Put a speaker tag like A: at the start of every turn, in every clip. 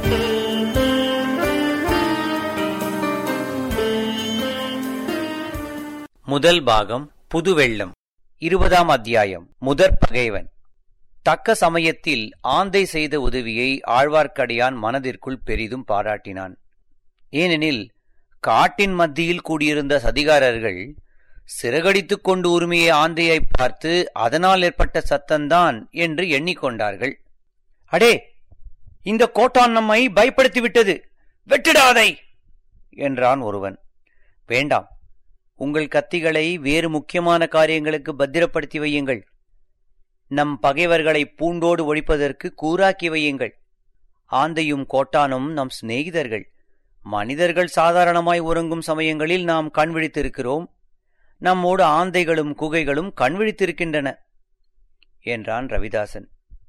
A: முதல் பாகம் புதுவெள்ளம் இருபதாம் அத்தியாயம் முதற் பகைவன் தக்க சமயத்தில் ஆந்தை செய்த உதவியை ஆழ்வார்க்கடியான் மனதிற்குள் பெரிதும் பாராட்டினான் ஏனெனில் காட்டின் மத்தியில் கூடியிருந்த சதிகாரர்கள் சிறகடித்துக் கொண்டு உரிமைய ஆந்தையை பார்த்து அதனால் ஏற்பட்ட சத்தந்தான் என்று எண்ணிக்கொண்டார்கள் அடே இந்த கோட்டான் நம்மை பயப்படுத்திவிட்டது வெட்டிடாதை என்றான் ஒருவன் வேண்டாம் உங்கள் கத்திகளை வேறு முக்கியமான காரியங்களுக்கு பத்திரப்படுத்தி வையுங்கள் நம் பகைவர்களை பூண்டோடு ஒழிப்பதற்கு கூறாக்கி வையுங்கள் ஆந்தையும் கோட்டானும் நம் சிநேகிதர்கள் மனிதர்கள் சாதாரணமாய் உறங்கும் சமயங்களில் நாம் கண் விழித்திருக்கிறோம் நம்மோடு ஆந்தைகளும் குகைகளும் கண் விழித்திருக்கின்றன என்றான் ரவிதாசன்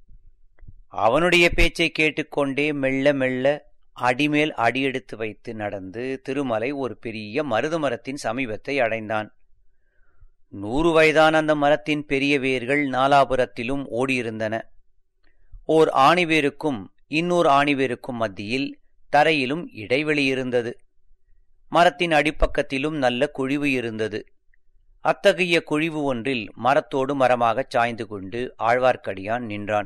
A: அவனுடைய பேச்சை கேட்டுக்கொண்டே மெல்ல மெல்ல அடிமேல் அடியெடுத்து வைத்து நடந்து திருமலை ஒரு பெரிய மருது மரத்தின் சமீபத்தை அடைந்தான் நூறு வயதான அந்த மரத்தின் பெரிய வேர்கள் நாலாபுரத்திலும் ஓடியிருந்தன ஓர் ஆணிவேருக்கும் இன்னொரு ஆணிவேருக்கும் மத்தியில் தரையிலும் இடைவெளி இருந்தது மரத்தின் அடிப்பக்கத்திலும் நல்ல குழிவு இருந்தது அத்தகைய குழிவு ஒன்றில் மரத்தோடு மரமாகச் சாய்ந்து கொண்டு ஆழ்வார்க்கடியான் நின்றான்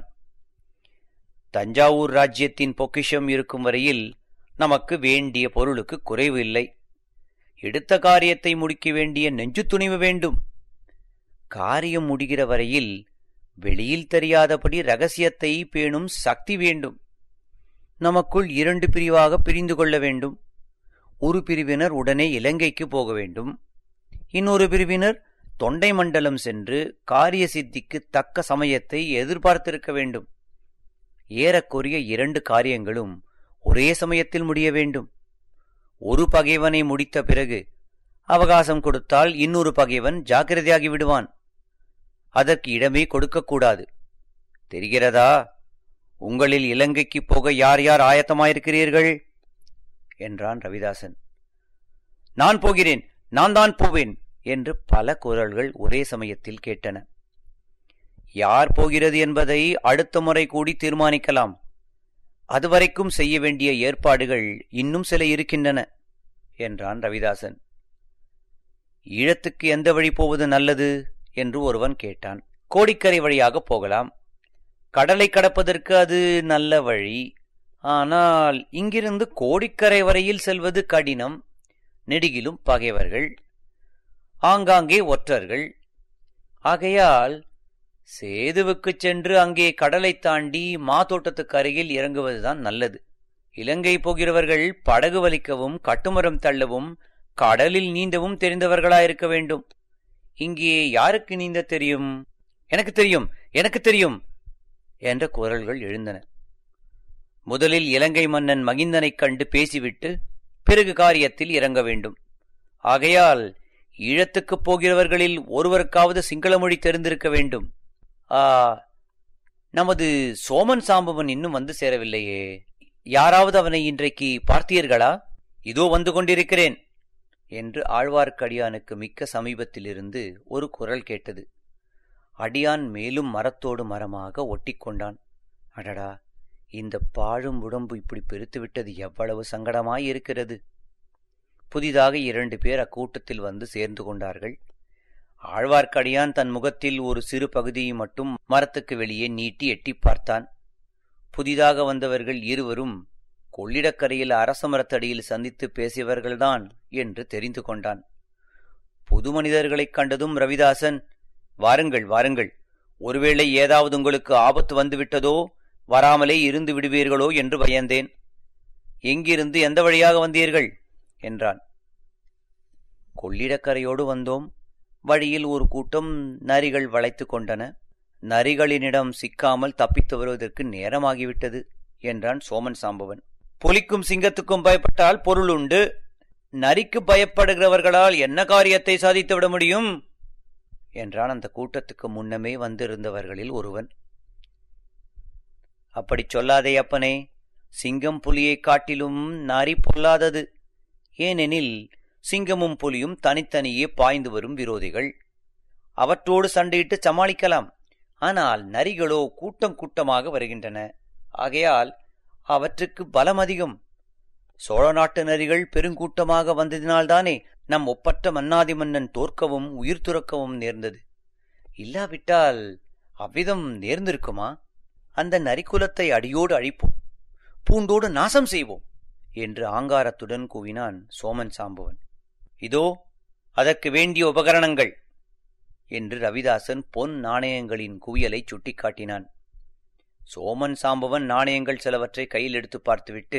A: தஞ்சாவூர் ராஜ்யத்தின் பொக்கிஷம் இருக்கும் வரையில் நமக்கு வேண்டிய பொருளுக்கு குறைவு இல்லை எடுத்த காரியத்தை முடிக்க வேண்டிய நெஞ்சு துணிவு வேண்டும் காரியம் முடிகிற வரையில் வெளியில் தெரியாதபடி ரகசியத்தை பேணும் சக்தி வேண்டும் நமக்குள் இரண்டு பிரிவாக பிரிந்து கொள்ள வேண்டும் ஒரு பிரிவினர் உடனே இலங்கைக்கு போக வேண்டும் இன்னொரு பிரிவினர் தொண்டை மண்டலம் சென்று காரிய சித்திக்கு தக்க சமயத்தை எதிர்பார்த்திருக்க வேண்டும் ஏறக்குறைய இரண்டு காரியங்களும் ஒரே சமயத்தில் முடிய வேண்டும் ஒரு பகைவனை முடித்த பிறகு அவகாசம் கொடுத்தால் இன்னொரு பகைவன் ஜாக்கிரதையாகி விடுவான் அதற்கு இடமே கொடுக்கக்கூடாது தெரிகிறதா உங்களில் இலங்கைக்கு போக யார் யார் ஆயத்தமாயிருக்கிறீர்கள் என்றான் ரவிதாசன் நான் போகிறேன் நான் தான் போவேன் என்று பல குரல்கள் ஒரே சமயத்தில் கேட்டன யார் போகிறது என்பதை அடுத்த முறை கூடி தீர்மானிக்கலாம் அதுவரைக்கும் செய்ய வேண்டிய ஏற்பாடுகள் இன்னும் சில இருக்கின்றன என்றான் ரவிதாசன் ஈழத்துக்கு எந்த வழி போவது நல்லது என்று ஒருவன் கேட்டான் கோடிக்கரை வழியாக போகலாம் கடலை கடப்பதற்கு அது நல்ல வழி ஆனால் இங்கிருந்து கோடிக்கரை வரையில் செல்வது கடினம் நெடுகிலும் பகைவர்கள் ஆங்காங்கே ஒற்றர்கள் ஆகையால் சேதுவுக்குச் சென்று அங்கே கடலை தாண்டி மாதோட்டத்துக்கு அருகில் இறங்குவதுதான் நல்லது இலங்கை போகிறவர்கள் படகு வலிக்கவும் கட்டுமரம் தள்ளவும் கடலில் நீந்தவும் தெரிந்தவர்களாயிருக்க வேண்டும் இங்கே யாருக்கு நீந்த தெரியும் எனக்கு தெரியும் எனக்கு தெரியும் என்ற குரல்கள் எழுந்தன முதலில் இலங்கை மன்னன் மகிந்தனைக் கண்டு பேசிவிட்டு பிறகு காரியத்தில் இறங்க வேண்டும் ஆகையால் ஈழத்துக்குப் போகிறவர்களில் ஒருவருக்காவது சிங்கள மொழி தெரிந்திருக்க வேண்டும் ஆ நமது சோமன் சாம்பவன் இன்னும் வந்து சேரவில்லையே யாராவது அவனை இன்றைக்கு பார்த்தீர்களா இதோ வந்து கொண்டிருக்கிறேன் என்று ஆழ்வார்க்கடியானுக்கு மிக்க சமீபத்திலிருந்து ஒரு குரல் கேட்டது அடியான் மேலும் மரத்தோடு மரமாக ஒட்டிக்கொண்டான் அடடா இந்த பாழும் உடம்பு இப்படி பெருத்துவிட்டது எவ்வளவு சங்கடமாயிருக்கிறது புதிதாக இரண்டு பேர் அக்கூட்டத்தில் வந்து சேர்ந்து கொண்டார்கள் ஆழ்வார்க்கடியான் தன் முகத்தில் ஒரு சிறு பகுதியை மட்டும் மரத்துக்கு வெளியே நீட்டி எட்டி பார்த்தான் புதிதாக வந்தவர்கள் இருவரும் கொள்ளிடக்கரையில் அரச மரத்தடியில் சந்தித்து பேசியவர்கள்தான் என்று தெரிந்து கொண்டான் புது மனிதர்களைக் கண்டதும் ரவிதாசன் வாருங்கள் வாருங்கள் ஒருவேளை ஏதாவது உங்களுக்கு ஆபத்து வந்துவிட்டதோ வராமலே இருந்து விடுவீர்களோ என்று பயந்தேன் எங்கிருந்து எந்த வழியாக வந்தீர்கள் என்றான் கொள்ளிடக்கரையோடு வந்தோம் வழியில் ஒரு கூட்டம் நரிகள் வளைத்து கொண்டன நரிகளினிடம் சிக்காமல் தப்பித்து வருவதற்கு நேரமாகிவிட்டது என்றான் சோமன் சாம்பவன் புலிக்கும் சிங்கத்துக்கும் பயப்பட்டால் பொருள் உண்டு நரிக்கு பயப்படுகிறவர்களால் என்ன காரியத்தை சாதித்துவிட முடியும் என்றான் அந்த கூட்டத்துக்கு முன்னமே வந்திருந்தவர்களில் ஒருவன் அப்படிச் சொல்லாதே அப்பனே சிங்கம் புலியைக் காட்டிலும் நரி பொல்லாதது ஏனெனில் சிங்கமும் புலியும் தனித்தனியே பாய்ந்து வரும் விரோதிகள் அவற்றோடு சண்டையிட்டு சமாளிக்கலாம் ஆனால் நரிகளோ கூட்டம் கூட்டமாக வருகின்றன ஆகையால் அவற்றுக்கு பலம் அதிகம் சோழ நாட்டு நரிகள் பெருங்கூட்டமாக வந்ததினால்தானே நம் ஒப்பற்ற மன்னாதி மன்னன் தோற்கவும் உயிர் துறக்கவும் நேர்ந்தது இல்லாவிட்டால் அவ்விதம் நேர்ந்திருக்குமா அந்த நரிக்குலத்தை அடியோடு அழிப்போம் பூண்டோடு நாசம் செய்வோம் என்று ஆங்காரத்துடன் கூவினான் சோமன் சாம்பவன் இதோ அதற்கு வேண்டிய உபகரணங்கள் என்று ரவிதாசன் பொன் நாணயங்களின் குவியலை சுட்டிக்காட்டினான் சோமன் சாம்பவன் நாணயங்கள் சிலவற்றை கையில் எடுத்து பார்த்துவிட்டு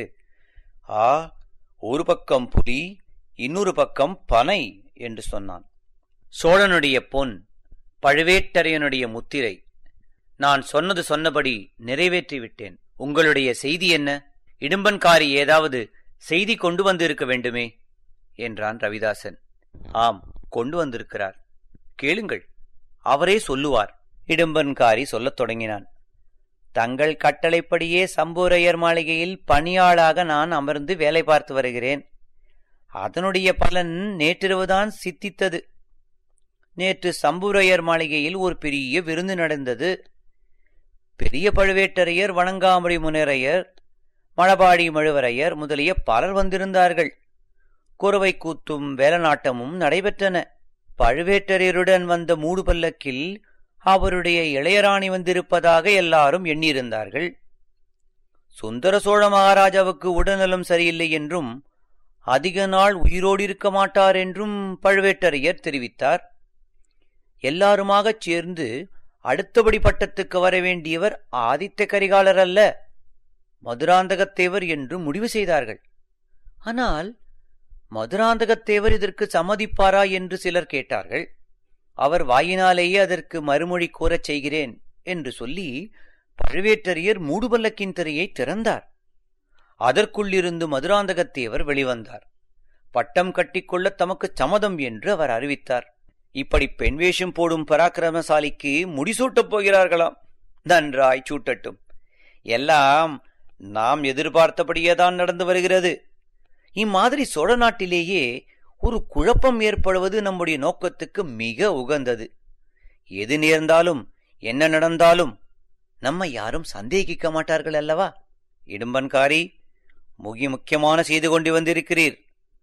A: ஆ ஒரு பக்கம் புலி இன்னொரு பக்கம் பனை என்று சொன்னான் சோழனுடைய பொன் பழுவேட்டரையனுடைய முத்திரை நான் சொன்னது சொன்னபடி நிறைவேற்றி விட்டேன் உங்களுடைய செய்தி என்ன இடும்பன்காரி ஏதாவது செய்தி கொண்டு வந்திருக்க வேண்டுமே என்றான் ரவிதாசன் ஆம் கொண்டு வந்திருக்கிறார் கேளுங்கள் அவரே சொல்லுவார் இடும்பன்காரி சொல்லத் தொடங்கினான் தங்கள் கட்டளைப்படியே சம்பூரையர் மாளிகையில் பணியாளாக நான் அமர்ந்து வேலை பார்த்து வருகிறேன் அதனுடைய பலன் நேற்றிரவுதான் சித்தித்தது நேற்று சம்பூரையர் மாளிகையில் ஒரு பெரிய விருந்து நடந்தது பெரிய பழுவேட்டரையர் வணங்காமடி முனைரையர் மழபாடி மழுவரையர் முதலிய பலர் வந்திருந்தார்கள் குறவை கூத்தும் வேலநாட்டமும் நடைபெற்றன பழுவேட்டரையருடன் வந்த மூடு பல்லக்கில் அவருடைய இளையராணி வந்திருப்பதாக எல்லாரும் எண்ணியிருந்தார்கள் சுந்தர சோழ மகாராஜாவுக்கு உடல்நலம் சரியில்லை என்றும் அதிக நாள் உயிரோடு இருக்க மாட்டார் என்றும் பழுவேட்டரையர் தெரிவித்தார் எல்லாருமாகச் சேர்ந்து அடுத்தபடி பட்டத்துக்கு வர வேண்டியவர் ஆதித்த கரிகாலர் அல்ல மதுராந்தகத்தேவர் என்று முடிவு செய்தார்கள் ஆனால் மதுராந்தகத்தேவர் இதற்கு சம்மதிப்பாரா என்று சிலர் கேட்டார்கள் அவர் வாயினாலேயே அதற்கு மறுமொழி கூறச் செய்கிறேன் என்று சொல்லி பழுவேட்டரையர் மூடுபல்லக்கின் திரையை திறந்தார் அதற்குள்ளிருந்து மதுராந்தகத்தேவர் வெளிவந்தார் பட்டம் கட்டிக்கொள்ள தமக்கு சம்மதம் என்று அவர் அறிவித்தார் இப்படி பெண் வேஷம் போடும் பராக்கிரமசாலிக்கு முடிசூட்டப் போகிறார்களாம் நன்றாய் சூட்டட்டும் எல்லாம் நாம் எதிர்பார்த்தபடியேதான் நடந்து வருகிறது இம்மாதிரி சோழ நாட்டிலேயே ஒரு குழப்பம் ஏற்படுவது நம்முடைய நோக்கத்துக்கு மிக உகந்தது எது நேர்ந்தாலும் என்ன நடந்தாலும் நம்மை யாரும் சந்தேகிக்க மாட்டார்கள் அல்லவா இடும்பன்காரி முகி முக்கியமான செய்து கொண்டு வந்திருக்கிறீர்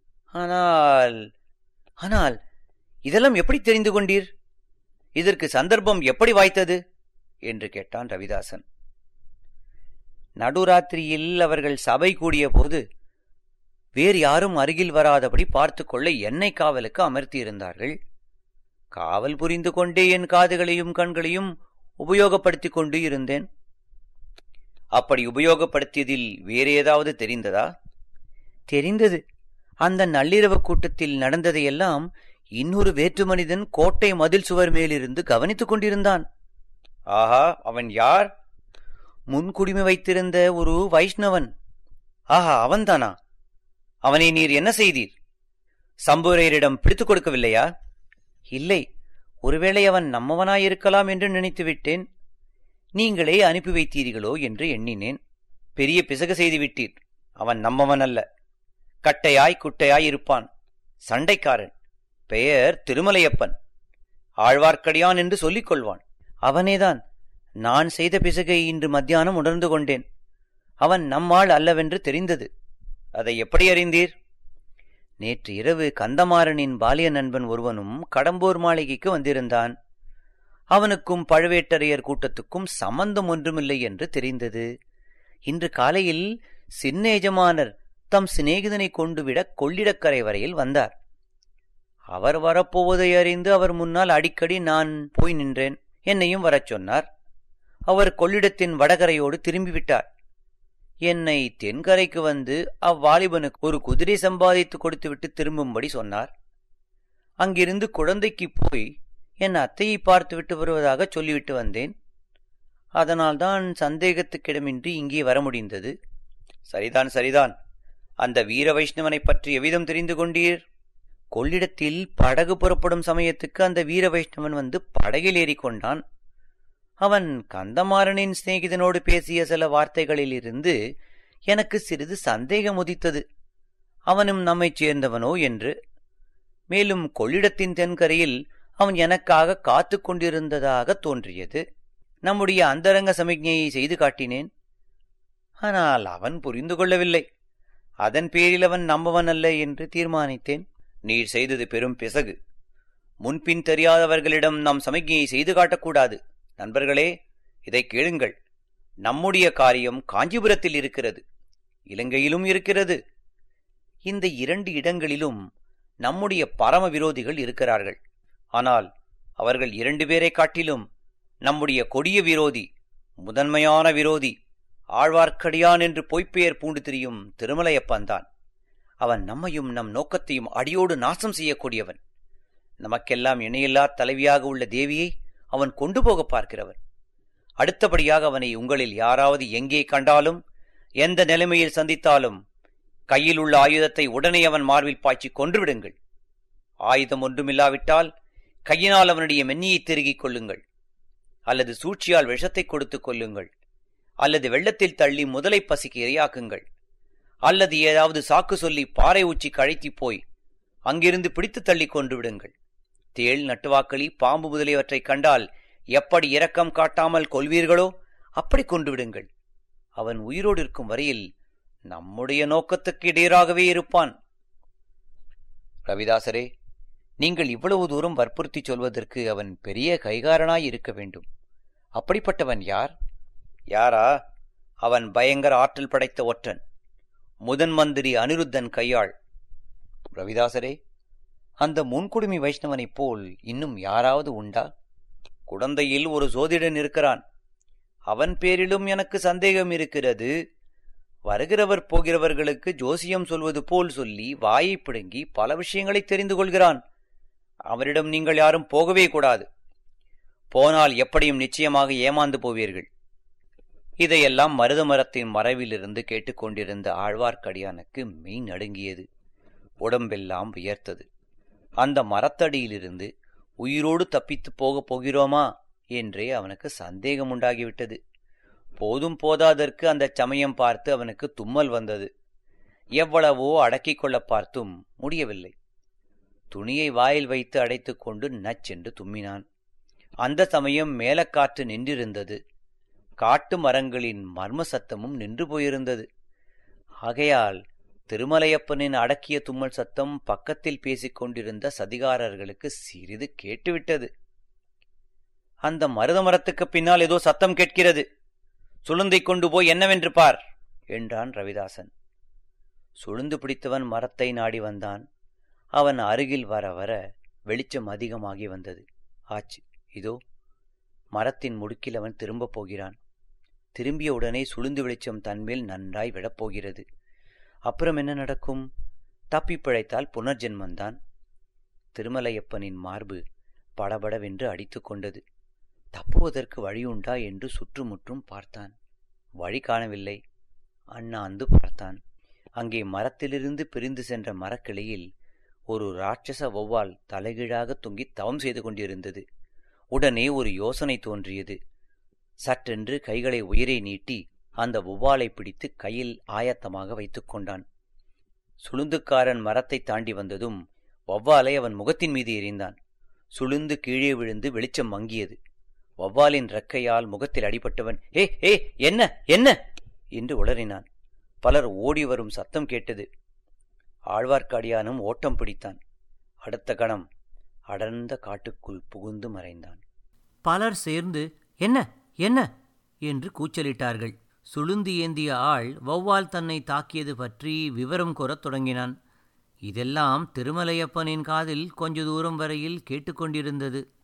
A: ஆனால் ஆனால் இதெல்லாம் எப்படி தெரிந்து கொண்டீர் இதற்கு சந்தர்ப்பம் எப்படி வாய்த்தது என்று கேட்டான் ரவிதாசன் நடுராத்திரியில் அவர்கள் சபை கூடிய போது வேறு யாரும் அருகில் வராதபடி பார்த்து கொள்ள என்னை காவலுக்கு அமர்த்தியிருந்தார்கள் காவல் புரிந்து கொண்டே என் காதுகளையும் கண்களையும் உபயோகப்படுத்திக் கொண்டு இருந்தேன் அப்படி உபயோகப்படுத்தியதில் வேறு ஏதாவது தெரிந்ததா தெரிந்தது அந்த நள்ளிரவு கூட்டத்தில் நடந்ததையெல்லாம் இன்னொரு வேற்று மனிதன் கோட்டை மதில் சுவர் மேலிருந்து கவனித்துக் கொண்டிருந்தான் ஆஹா அவன் யார் முன்குடிமை வைத்திருந்த ஒரு வைஷ்ணவன் ஆஹா அவன்தானா அவனை நீர் என்ன செய்தீர் சம்புரையரிடம் பிடித்துக் கொடுக்கவில்லையா இல்லை ஒருவேளை அவன் நம்மவனாயிருக்கலாம் என்று நினைத்து விட்டேன் நீங்களே அனுப்பி வைத்தீர்களோ என்று எண்ணினேன் பெரிய பிசகு செய்து விட்டீர் அவன் நம்மவன் அல்ல கட்டையாய் குட்டையாய் இருப்பான் சண்டைக்காரன் பெயர் திருமலையப்பன் ஆழ்வார்க்கடியான் என்று சொல்லிக் கொள்வான் அவனேதான் நான் செய்த பிசகை இன்று மத்தியானம் உணர்ந்து கொண்டேன் அவன் நம்மாள் அல்லவென்று தெரிந்தது அதை எப்படி அறிந்தீர் நேற்று இரவு கந்தமாறனின் பாலிய நண்பன் ஒருவனும் கடம்பூர் மாளிகைக்கு வந்திருந்தான் அவனுக்கும் பழுவேட்டரையர் கூட்டத்துக்கும் சம்பந்தம் ஒன்றுமில்லை என்று தெரிந்தது இன்று காலையில் சின்ன எஜமானர் தம் சிநேகிதனை கொண்டுவிட கொள்ளிடக்கரை வரையில் வந்தார் அவர் வரப்போவதை அறிந்து அவர் முன்னால் அடிக்கடி நான் போய் நின்றேன் என்னையும் வரச் சொன்னார் அவர் கொள்ளிடத்தின் வடகரையோடு திரும்பிவிட்டார் என்னை தென்கரைக்கு வந்து அவ்வாலிபனுக்கு ஒரு குதிரை சம்பாதித்து கொடுத்துவிட்டு திரும்பும்படி சொன்னார் அங்கிருந்து குழந்தைக்கு போய் என் அத்தையை பார்த்துவிட்டு வருவதாக சொல்லிவிட்டு வந்தேன் அதனால்தான் சந்தேகத்துக்கிடமின்றி இங்கே வர முடிந்தது சரிதான் சரிதான் அந்த வீர வைஷ்ணவனைப் பற்றி எவ்விதம் தெரிந்து கொண்டீர் கொள்ளிடத்தில் படகு புறப்படும் சமயத்துக்கு அந்த வீர வைஷ்ணவன் வந்து படகில் ஏறிக்கொண்டான் அவன் கந்தமாறனின் சிநேகிதனோடு பேசிய சில வார்த்தைகளிலிருந்து எனக்கு சிறிது சந்தேகம் உதித்தது அவனும் நம்மைச் சேர்ந்தவனோ என்று மேலும் கொள்ளிடத்தின் தென்கரையில் அவன் எனக்காக காத்து கொண்டிருந்ததாக தோன்றியது நம்முடைய அந்தரங்க சமிக்ஞையை செய்து காட்டினேன் ஆனால் அவன் புரிந்து கொள்ளவில்லை அதன் பேரில் அவன் நம்பவன் அல்ல என்று தீர்மானித்தேன் நீர் செய்தது பெரும் பிசகு முன்பின் தெரியாதவர்களிடம் நாம் சமிக்ஞையை செய்து காட்டக்கூடாது நண்பர்களே இதை கேளுங்கள் நம்முடைய காரியம் காஞ்சிபுரத்தில் இருக்கிறது இலங்கையிலும் இருக்கிறது இந்த இரண்டு இடங்களிலும் நம்முடைய பரம விரோதிகள் இருக்கிறார்கள் ஆனால் அவர்கள் இரண்டு பேரை காட்டிலும் நம்முடைய கொடிய விரோதி முதன்மையான விரோதி ஆழ்வார்க்கடியான் என்று பொய்ப்பெயர் பூண்டு திரியும் திருமலையப்பன்தான் அவன் நம்மையும் நம் நோக்கத்தையும் அடியோடு நாசம் செய்யக்கூடியவன் நமக்கெல்லாம் இணையில்லா தலைவியாக உள்ள தேவியை அவன் கொண்டு போக பார்க்கிறவன் அடுத்தபடியாக அவனை உங்களில் யாராவது எங்கே கண்டாலும் எந்த நிலைமையில் சந்தித்தாலும் கையில் உள்ள ஆயுதத்தை உடனே அவன் மார்பில் பாய்ச்சி கொன்றுவிடுங்கள் ஆயுதம் ஒன்றுமில்லாவிட்டால் கையினால் அவனுடைய மென்னியை திருகிக் கொள்ளுங்கள் அல்லது சூழ்ச்சியால் விஷத்தை கொடுத்துக் கொள்ளுங்கள் அல்லது வெள்ளத்தில் தள்ளி முதலை பசிக்கு இரையாக்குங்கள் அல்லது ஏதாவது சாக்கு சொல்லி பாறை உச்சி கழைத்தி போய் அங்கிருந்து பிடித்து தள்ளி கொண்டு விடுங்கள் தேள் நட்டுவாக்களி பாம்பு முதலியவற்றை கண்டால் எப்படி இரக்கம் காட்டாமல் கொள்வீர்களோ அப்படி கொண்டு விடுங்கள் அவன் உயிரோடு இருக்கும் வரையில் நம்முடைய நோக்கத்துக்கு இடையராகவே இருப்பான் ரவிதாசரே நீங்கள் இவ்வளவு தூரம் வற்புறுத்தி சொல்வதற்கு அவன் பெரிய கைகாரனாய் இருக்க வேண்டும் அப்படிப்பட்டவன் யார் யாரா அவன் பயங்கர ஆற்றல் படைத்த ஒற்றன் முதன் மந்திரி அனிருத்தன் கையாள் ரவிதாசரே அந்த முன்குடுமி வைஷ்ணவனைப் போல் இன்னும் யாராவது உண்டா குடந்தையில் ஒரு சோதிடன் இருக்கிறான் அவன் பேரிலும் எனக்கு சந்தேகம் இருக்கிறது வருகிறவர் போகிறவர்களுக்கு ஜோசியம் சொல்வது போல் சொல்லி வாயை பிடுங்கி பல விஷயங்களை தெரிந்து கொள்கிறான் அவரிடம் நீங்கள் யாரும் போகவே கூடாது போனால் எப்படியும் நிச்சயமாக ஏமாந்து போவீர்கள் இதையெல்லாம் மருத மரத்தின் மறைவிலிருந்து கேட்டுக்கொண்டிருந்த ஆழ்வார்க்கடியானுக்கு மெய் நடுங்கியது உடம்பெல்லாம் வியர்த்தது அந்த மரத்தடியிலிருந்து உயிரோடு தப்பித்துப் போகப் போகிறோமா என்றே அவனுக்கு சந்தேகம் உண்டாகிவிட்டது போதும் போதாதற்கு அந்த சமயம் பார்த்து அவனுக்கு தும்மல் வந்தது எவ்வளவோ அடக்கிக் கொள்ள பார்த்தும் முடியவில்லை துணியை வாயில் வைத்து அடைத்துக் கொண்டு நச்சென்று தும்மினான் அந்த சமயம் மேலக்காற்று நின்றிருந்தது காட்டு மரங்களின் மர்ம சத்தமும் நின்று போயிருந்தது ஆகையால் திருமலையப்பனின் அடக்கிய தும்மல் சத்தம் பக்கத்தில் பேசிக் கொண்டிருந்த சதிகாரர்களுக்கு சிறிது கேட்டுவிட்டது அந்த மருத மரத்துக்கு பின்னால் ஏதோ சத்தம் கேட்கிறது சுளுந்தை கொண்டு போய் என்னவென்று பார் என்றான் ரவிதாசன் சுளுந்து பிடித்தவன் மரத்தை நாடி வந்தான் அவன் அருகில் வர வர வெளிச்சம் அதிகமாகி வந்தது ஆச்சு இதோ மரத்தின் முடுக்கில் அவன் திரும்பப் போகிறான் திரும்பிய உடனே சுளுந்து வெளிச்சம் தன்மேல் நன்றாய் விடப்போகிறது அப்புறம் என்ன நடக்கும் தப்பி பிழைத்தால் புனர்ஜென்மந்தான் திருமலையப்பனின் மார்பு படபடவென்று அடித்துக் கொண்டது தப்புவதற்கு வழியுண்டா என்று சுற்றுமுற்றும் பார்த்தான் வழி காணவில்லை அண்ணாந்து பார்த்தான் அங்கே மரத்திலிருந்து பிரிந்து சென்ற மரக்கிளையில் ஒரு ராட்சச வௌவால் தலைகீழாக தொங்கி தவம் செய்து கொண்டிருந்தது உடனே ஒரு யோசனை தோன்றியது சற்றென்று கைகளை உயரே நீட்டி அந்த வௌவாலை பிடித்து கையில் ஆயத்தமாக வைத்துக் கொண்டான் சுளுந்துக்காரன் மரத்தை தாண்டி வந்ததும் வௌவாலை அவன் முகத்தின் மீது எறிந்தான் சுளுந்து கீழே விழுந்து வெளிச்சம் மங்கியது வௌவாலின் ரெக்கையால் முகத்தில் அடிபட்டவன் ஏ ஏ என்ன என்ன என்று உளறினான் பலர் ஓடி வரும் சத்தம் கேட்டது ஆழ்வார்க்கடியானும் ஓட்டம் பிடித்தான் அடுத்த கணம் அடர்ந்த காட்டுக்குள் புகுந்து மறைந்தான்
B: பலர் சேர்ந்து என்ன என்ன என்று கூச்சலிட்டார்கள் சுளுந்து ஏந்திய ஆள் வௌவால் தன்னை தாக்கியது பற்றி விவரம் கூறத் தொடங்கினான் இதெல்லாம் திருமலையப்பனின் காதில் கொஞ்ச தூரம் வரையில் கேட்டுக்கொண்டிருந்தது